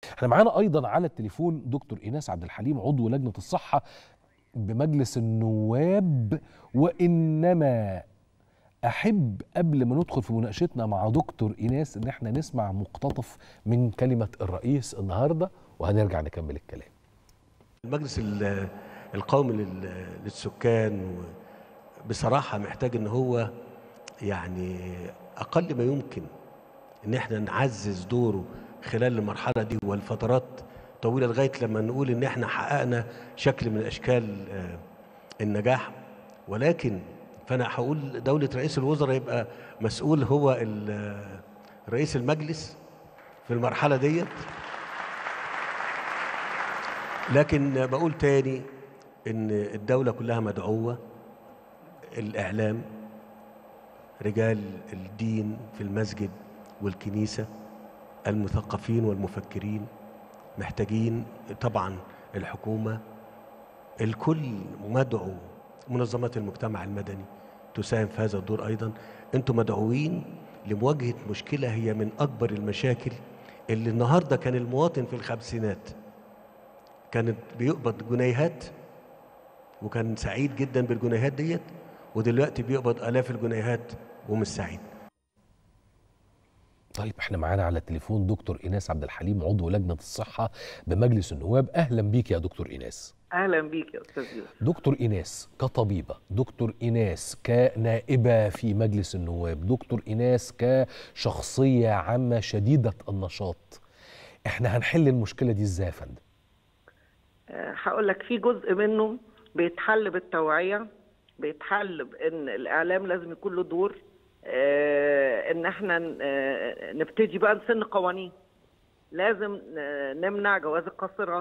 احنا معانا ايضا على التليفون دكتور ايناس عبد الحليم عضو لجنه الصحه بمجلس النواب وانما احب قبل ما ندخل في مناقشتنا مع دكتور ايناس ان احنا نسمع مقتطف من كلمه الرئيس النهارده وهنرجع نكمل الكلام المجلس ال- القومي لل- للسكان بصراحة محتاج ان هو يعني اقل ما يمكن ان احنا نعزز دوره خلال المرحلة دي والفترات طويلة لغاية لما نقول ان احنا حققنا شكل من اشكال آه، النجاح ولكن فانا هقول دولة رئيس الوزراء يبقى مسؤول هو ال- رئيس المجلس في المرحلة ديت لكن بقول تاني ان الدولة كلها مدعوة الاعلام رجال الدين في المسجد والكنيسة المثقفين والمفكرين محتاجين طبعا الحكومة الكل مدعو منظمات المجتمع المدني تساهم في هذا الدور ايضا انتم مدعوين لمواجهة مشكلة هي من اكبر المشاكل اللي النهارده كان المواطن في الخمسينات كانت بيقبض جنيهات وكان سعيد جدا بالجنيهات ديت ودلوقتي بيقبض الاف الجنيهات ومش سعيد طيب احنا معانا على التليفون دكتور ايناس عبد الحليم عضو لجنه الصحه بمجلس النواب اهلا بيك يا دكتور ايناس اهلا بيك يا استاذ يوسف دكتور ايناس كطبيبه دكتور ايناس كنائبه في مجلس النواب دكتور ايناس كشخصيه عامه شديده النشاط احنا هنحل المشكله دي ازاي يا فندم آه، هقول لك في جزء منه بيتحل بالتوعيه بيتحل بان الاعلام لازم يكون له دور آه، ان احنا آه، نبتدي بقى نسن قوانين لازم آه، نمنع جواز القاصرات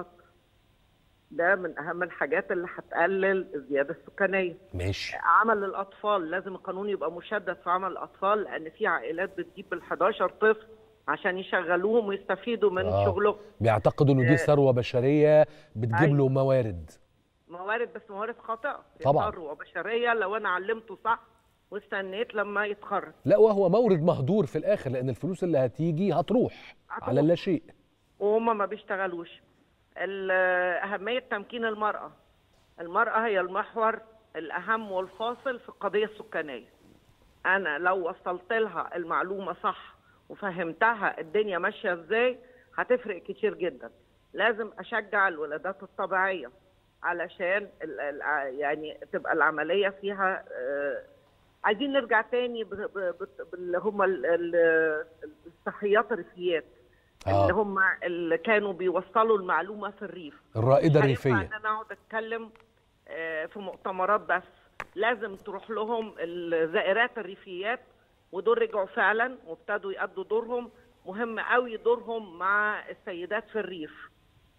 ده من اهم الحاجات اللي هتقلل الزياده السكانيه ماشي عمل الاطفال لازم القانون يبقى مشدد في عمل الاطفال لان في عائلات بتجيب بال 11 طفل عشان يشغلوهم ويستفيدوا من آه. شغلهم بيعتقدوا انه دي آه. ثروه بشريه بتجيب أيوة. له موارد موارد بس موارد خاطئه هي طبعاً. ثروه بشريه لو انا علمته صح واستنيت لما يتخرج لا وهو مورد مهدور في الاخر لان الفلوس اللي هتيجي هتروح هتروح. على لا شيء وهم ما بيشتغلوش ال- أهمية تمكين المرأة المرأة هي المحور الأهم والفاصل في القضية السكانية أنا لو وصلت لها المعلومة صح وفهمتها الدنيا ماشية إزاي هتفرق كتير جدا لازم أشجع الولادات الطبيعية علشان ال- ال- يعني تبقى العملية فيها آه، عايزين نرجع تاني ب- ب- ب- باللي هم ال- ال- الصحيات الريفيات آه. اللي هم اللي كانوا بيوصلوا المعلومه في الريف الرائده مش هينفع الريفيه ان انا اقعد اتكلم آه، في مؤتمرات بس لازم تروح لهم الزائرات الريفيات ودول رجعوا فعلا وابتدوا يأدوا دورهم مهم قوي دورهم مع السيدات في الريف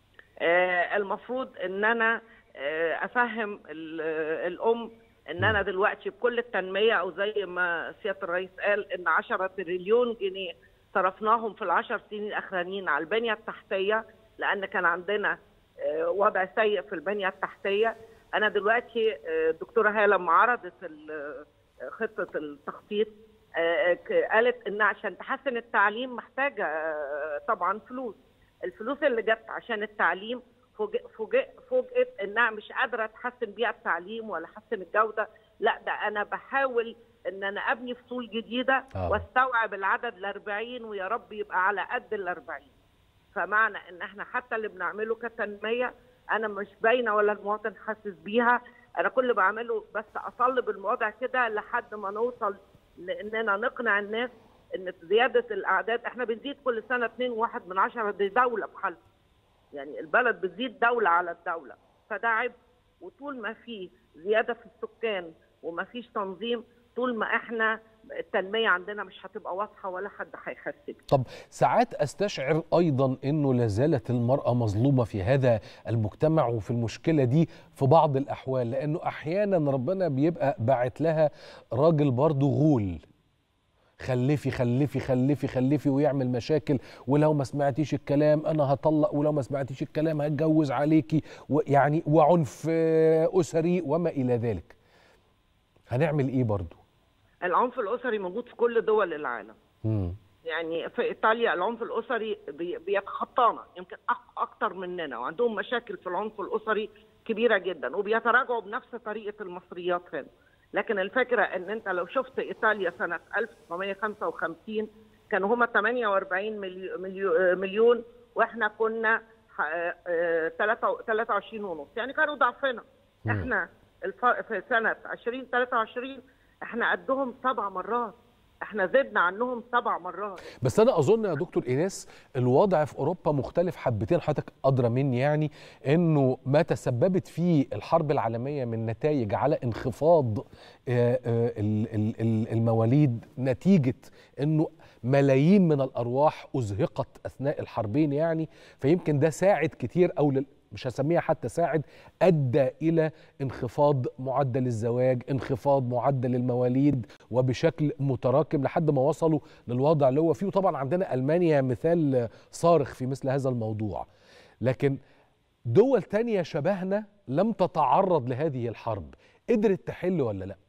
آه، المفروض ان انا آه، افهم ال- آه، الام ان انا دلوقتي بكل التنميه او زي ما سياده الرئيس قال ان 10 تريليون جنيه صرفناهم في العشر سنين الاخرانيين على البنيه التحتيه لان كان عندنا آه، وضع سيء في البنيه التحتيه انا دلوقتي آه، الدكتوره هاله لما عرضت ال- آه، خطه التخطيط آه، ك- قالت ان عشان تحسن التعليم محتاجه آه، طبعا فلوس الفلوس اللي جت عشان التعليم فوجئ فوجئ فوجئت انها مش قادره تحسن بيها التعليم ولا تحسن الجوده لا ده انا بحاول ان انا ابني فصول جديده آه. واستوعب العدد ال 40 ويا رب يبقى على قد ال 40 فمعنى ان احنا حتى اللي بنعمله كتنميه انا مش باينه ولا المواطن حاسس بيها انا كل اللي بعمله بس اصلب المواضع كده لحد ما نوصل لاننا نقنع الناس ان زياده الاعداد احنا بنزيد كل سنه 2.1 من عشرة دي دوله بحالها يعني البلد بتزيد دوله على الدوله فده عيب وطول ما في زياده في السكان وما فيش تنظيم طول ما احنا التنميه عندنا مش هتبقى واضحه ولا حد هيحس بيها طب ساعات استشعر ايضا انه لازالت المراه مظلومه في هذا المجتمع وفي المشكله دي في بعض الاحوال لانه احيانا ربنا بيبقى باعت لها راجل برضه غول خلفي خلفي خلفي خلفي ويعمل مشاكل ولو ما سمعتيش الكلام انا هطلق ولو ما سمعتيش الكلام هتجوز عليكي ويعني وعنف آه، اسري وما الى ذلك هنعمل ايه برضه العنف الاسري موجود في كل دول العالم مم. يعني في ايطاليا العنف الاسري بي- بيتخطانا يمكن أك- اكتر مننا وعندهم مشاكل في العنف الاسري كبيره جدا وبيتراجعوا بنفس طريقه المصريات هنا لكن الفكره ان انت لو شفت ايطاليا سنه 1955 كانوا هم 48 مليو- مليو- مليون واحنا كنا ح- آه، تلاتة- 23 ونص يعني كانوا ضعفنا مم. احنا الف... في سنه 2023 احنا قدهم سبع مرات احنا زدنا عنهم سبع مرات بس انا اظن يا دكتور ايناس الوضع في اوروبا مختلف حبتين حضرتك ادرى مني يعني انه ما تسببت فيه الحرب العالميه من نتائج على انخفاض آه، آه، ال- ال- ال- المواليد نتيجه انه ملايين من الارواح ازهقت اثناء الحربين يعني فيمكن ده ساعد كتير او لل- مش هسميها حتى ساعد ادى الى انخفاض معدل الزواج انخفاض معدل المواليد وبشكل متراكم لحد ما وصلوا للوضع اللي هو فيه وطبعا عندنا المانيا مثال صارخ في مثل هذا الموضوع لكن دول تانية شبهنا لم تتعرض لهذه الحرب قدرت تحل ولا لا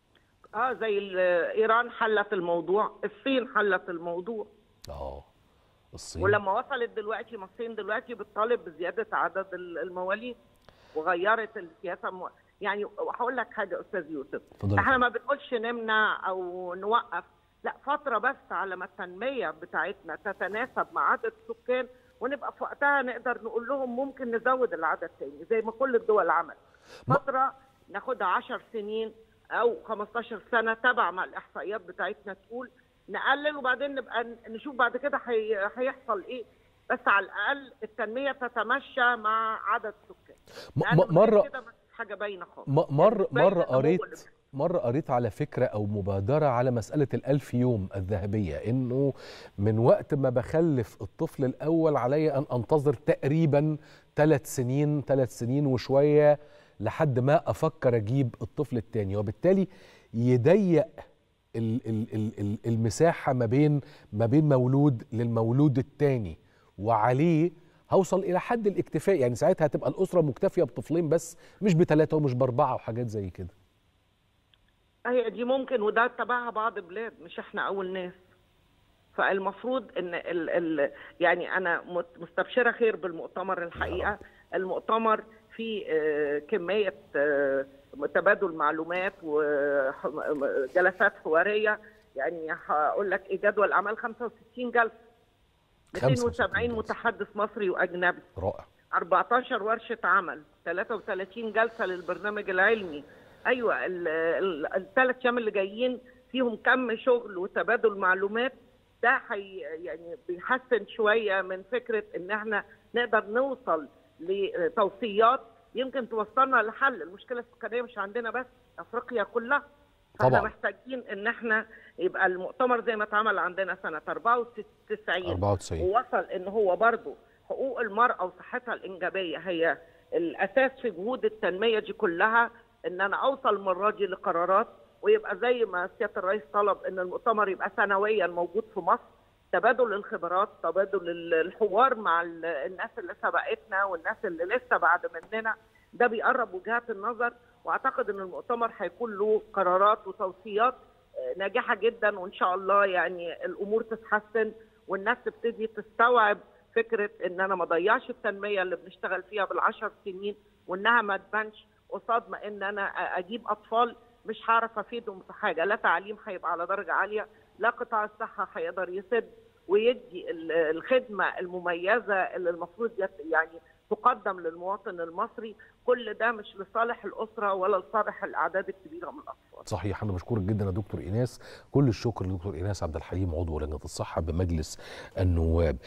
اه زي ال- ايران حلت الموضوع الصين حلت الموضوع اه الصين ولما وصلت دلوقتي ما الصين دلوقتي بتطالب بزياده عدد ال- المواليد وغيرت السياسه مو... يعني هقول لك حاجه استاذ يوسف اتفضلي. احنا ما بنقولش نمنع او نوقف لا فتره بس على ما التنميه بتاعتنا تتناسب مع عدد السكان ونبقى في وقتها نقدر نقول لهم ممكن نزود العدد تاني زي ما كل الدول عملت ما- فتره ناخدها 10 سنين او 15 سنه تبع ما الاحصائيات بتاعتنا تقول نقلل وبعدين نبقى ن- نشوف بعد كده هي- هيحصل ايه بس على الاقل التنميه تتمشى مع عدد السكان م- لأن م- غير مرة كده مفيش حاجه باينه خالص م- مر باينة مرة النمو قريت اللي مرة قريت على فكرة أو مبادرة على مسألة الألف يوم الذهبية إنه من وقت ما بخلف الطفل الأول علي أن أنتظر تقريبا ثلاث سنين ثلاث سنين وشوية لحد ما أفكر أجيب الطفل الثاني وبالتالي يضيق ال- ال- ال- ال- المساحة ما بين ما بين مولود للمولود الثاني وعليه هوصل إلى حد الاكتفاء يعني ساعتها هتبقى الأسرة مكتفية بطفلين بس مش بثلاثة ومش بأربعة وحاجات زي كده هي دي ممكن وده تبعها بعض بلاد مش احنا اول ناس فالمفروض ان ال ال يعني انا مت- مستبشره خير بالمؤتمر الحقيقه المؤتمر فيه آه، كميه آه، تبادل معلومات وجلسات حواريه يعني هقول لك إيه جدول اعمال 65 جلسه 270 65 متحدث مصري واجنبي رائع 14 ورشة عمل 33 جلسة للبرنامج العلمي أيوة الثلاث أيام اللي جايين فيهم كم شغل وتبادل معلومات ده حي يعني بيحسن شوية من فكرة إن احنا نقدر نوصل لتوصيات يمكن توصلنا لحل المشكلة السكانية مش عندنا بس أفريقيا كلها فاحنا طبعاً. محتاجين ان احنا يبقى المؤتمر زي ما اتعمل عندنا سنه 94 94 ووصل ان هو برضه حقوق المرأة وصحتها الإنجابية هي الأساس في جهود التنمية دي كلها إن أنا أوصل المرة دي لقرارات ويبقى زي ما سيادة الرئيس طلب إن المؤتمر يبقى سنويا موجود في مصر تبادل الخبرات تبادل ال- الحوار مع ال- الناس اللي سبقتنا والناس اللي لسه بعد مننا ده بيقرب وجهات النظر واعتقد ان المؤتمر هيكون له قرارات وتوصيات آه، ناجحه جدا وان شاء الله يعني الامور تتحسن والناس تبتدي تستوعب فكره ان انا ما اضيعش التنميه اللي بنشتغل فيها بالعشر سنين وانها ما تبانش قصاد ما ان انا أ- اجيب اطفال مش هعرف افيدهم في حاجه لا تعليم هيبقى على درجه عاليه لا قطاع الصحه هيقدر يسد ويدي ال- الخدمه المميزه اللي المفروض يت- يعني تقدم للمواطن المصري كل ده مش لصالح الاسره ولا لصالح الاعداد الكبيره من الاطفال صحيح انا بشكرك جدا يا دكتور ايناس كل الشكر لدكتور ايناس عبد الحليم عضو لجنه الصحه بمجلس النواب